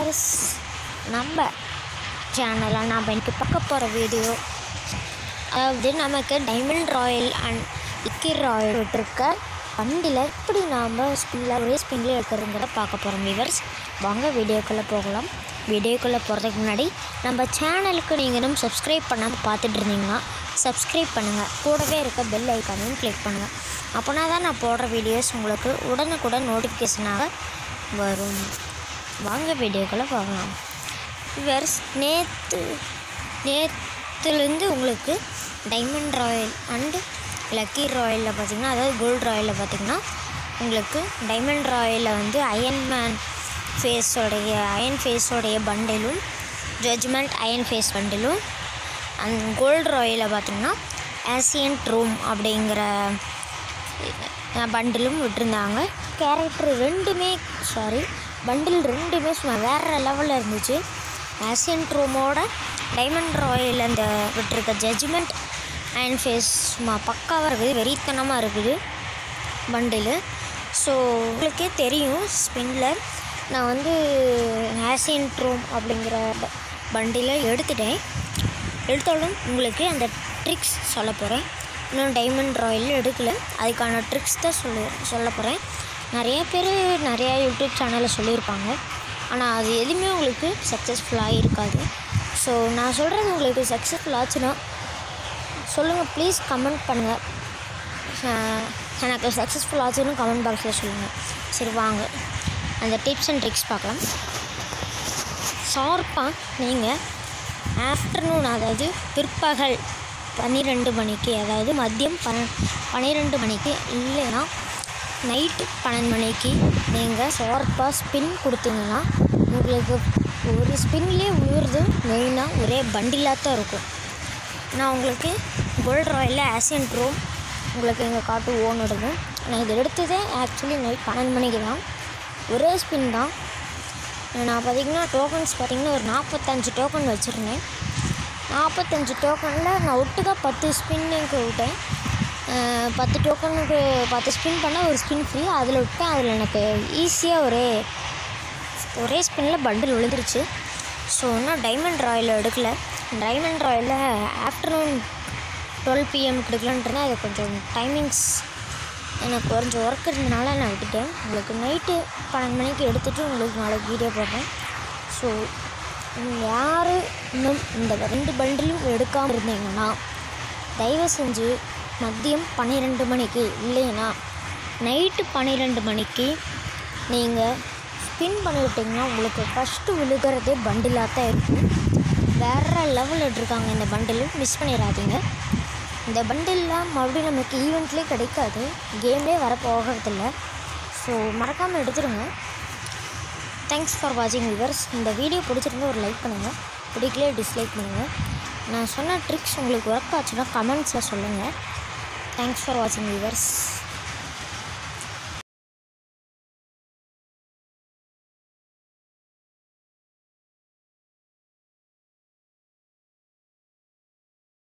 viewers நம்ம சேனலில் நாம் இன்னைக்கு பார்க்க போகிற வீடியோ அதாவது நமக்கு டைமண்ட் ராயல் அண்ட் இக்கிர் ராயல் விட்டுருக்க வண்டியில் எப்படி நாம் ஸ்பின்னில் ஒரே ஸ்பின்லேயே எடுக்கிறதுங்கிறத பார்க்க போகிறோம் விவர்ஸ் வாங்க வீடியோக்குள்ளே போகலாம் வீடியோக்குள்ளே போகிறதுக்கு முன்னாடி நம்ம சேனலுக்கு நீங்கள் இன்னும் சப்ஸ்கிரைப் பண்ணாமல் பார்த்துட்டு இருந்தீங்கன்னா சப்ஸ்கிரைப் பண்ணுங்கள் கூடவே இருக்க பெல் ஐக்கானையும் கிளிக் பண்ணுங்கள் அப்போனா தான் நான் போடுற வீடியோஸ் உங்களுக்கு உடனுக்குடன் நோட்டிஃபிகேஷனாக வரும் வாங்க வீடியோக்குள்ளே போகலாம் விவர்ஸ் நேற்று நேற்றுலேருந்து உங்களுக்கு டைமண்ட் ராயல் அண்டு லக்கி ராயலில் பார்த்தீங்கன்னா அதாவது கோல்டு ராயலில் பார்த்தீங்கன்னா உங்களுக்கு டைமண்ட் ராயலில் வந்து அயன் மேன் ஃபேஸோடைய அயன் ஃபேஸோடைய பண்டிலும் ஜட்ஜ்மெண்ட் அயன் ஃபேஸ் பண்டிலும் அண்ட் கோல்டு ராயலில் பார்த்தீங்கன்னா ஆசியன்ட் ரூம் அப்படிங்கிற பண்டிலும் விட்டுருந்தாங்க கேரக்டர் ரெண்டுமே சாரி பண்டில் ரெண்டுமே சும்மா வேறு லெவலில் இருந்துச்சு ஆசியன்ட் ரூமோட டைமண்ட் ராயல் அந்த விட்டுருக்க ஜட்ஜ்மெண்ட் அண்ட் ஃபேஸ் சும்மா பக்காவாக இருக்குது வெறித்தனமாக இருக்குது பண்டிலு ஸோ உங்களுக்கே தெரியும் ஸ்பின்னில் நான் வந்து ஆசியன்ட் ரூம் அப்படிங்கிற பண்டிலை எடுத்துட்டேன் எடுத்தாலும் உங்களுக்கு அந்த ட்ரிக்ஸ் சொல்ல போகிறேன் இன்னும் டைமண்ட் ராயல் எடுக்கல அதுக்கான ட்ரிக்ஸ் தான் சொல்லி சொல்ல போகிறேன் நிறைய பேர் நிறையா யூடியூப் சேனலில் சொல்லியிருப்பாங்க ஆனால் அது எதுவுமே உங்களுக்கு சக்ஸஸ்ஃபுல்லாக இருக்காது ஸோ நான் சொல்கிறது உங்களுக்கு சக்ஸஸ்ஃபுல் ஆச்சுன்னா சொல்லுங்கள் ப்ளீஸ் கமெண்ட் பண்ணுங்கள் எனக்கு சக்ஸஸ்ஃபுல் ஆச்சுன்னு கமெண்ட் பாக்ஸில் சொல்லுங்கள் சரி வாங்க அந்த டிப்ஸ் அண்ட் ட்ரிக்ஸ் பார்க்கலாம் ஷார்ப்பாக நீங்கள் ஆஃப்டர்நூன் அதாவது பிற்பகல் பன்னிரெண்டு மணிக்கு அதாவது மதியம் பன பன்னிரெண்டு மணிக்கு இல்லைன்னா நைட்டு பன்னெண்டு மணிக்கு நீங்கள் ஷார்ப்பாக ஸ்பின் கொடுத்தீங்கன்னா உங்களுக்கு ஒரு ஸ்பின்லேயே விழுவுறது மெயினாக ஒரே பண்டிலாக தான் இருக்கும் நான் உங்களுக்கு கோல்டு ராயலில் ஆசியன் ரோம் உங்களுக்கு எங்கள் காட்டு ஓனோடது நான் இது எடுத்ததே ஆக்சுவலி நைட் பன்னெண்டு மணிக்கு தான் ஒரே ஸ்பின் தான் நான் பார்த்திங்கன்னா டோக்கன்ஸ் பார்த்திங்கன்னா ஒரு நாற்பத்தஞ்சு டோக்கன் வச்சுருந்தேன் நாற்பத்தஞ்சு டோக்கனில் நான் ஒட்டுக்கா பத்து ஸ்பின்னுக்கு விட்டேன் பத்து டோக்கனுக்கு பத்து ஸ்பின் பண்ணால் ஒரு ஸ்பின் ஃப்ரீ அதில் விட்டேன் அதில் எனக்கு ஈஸியாக ஒரே ஒரே ஸ்பின்னில் பண்டில் விழுந்துருச்சு ஸோ இன்னும் டைமண்ட் ராயல் எடுக்கல டைமண்ட் ராயலில் ஆஃப்டர்நூன் டுவெல் பிஎம் எடுக்கலான்ட்டு அது கொஞ்சம் டைமிங்ஸ் எனக்கு கொஞ்சம் ஒர்க் இருந்தனால நான் விட்டுட்டேன் உங்களுக்கு நைட்டு பன்னெண்டு மணிக்கு எடுத்துகிட்டு உங்களுக்கு நாளைக்கு வீடியோ போடுறேன் ஸோ யார் இன்னும் இந்த ரெண்டு பண்டிலும் எடுக்காமல் இருந்தீங்கன்னா தயவு செஞ்சு மதியம் பன்னிரெண்டு மணிக்கு இல்லைன்னா நைட்டு பன்னிரெண்டு மணிக்கு நீங்கள் ஸ்பின் பண்ணிவிட்டிங்கன்னா உங்களுக்கு ஃபஸ்ட்டு விழுகிறதே பண்டிலாக தான் இருக்கும் வேறு லெவலில் இருக்காங்க இந்த பண்டில் மிஸ் பண்ணிடாதீங்க இந்த பண்டில்லாம் மறுபடியும் நமக்கு ஈவெண்ட்லேயே கிடைக்காது கேம்லேயே வர போகிறதில்ல ஸோ மறக்காமல் எடுத்துருங்க தேங்க்ஸ் ஃபார் வாட்சிங் விவர்ஸ் இந்த வீடியோ பிடிச்சிருந்தா ஒரு லைக் பண்ணுங்கள் பிடிக்கலையே டிஸ்லைக் பண்ணுங்கள் நான் சொன்ன ட்ரிக்ஸ் உங்களுக்கு ஒர்க் ஆச்சுன்னா கமெண்ட்ஸில் சொல்லுங்கள் தேங்க்ஸ் ஃபார் வாட்சிங் விவர்ஸ்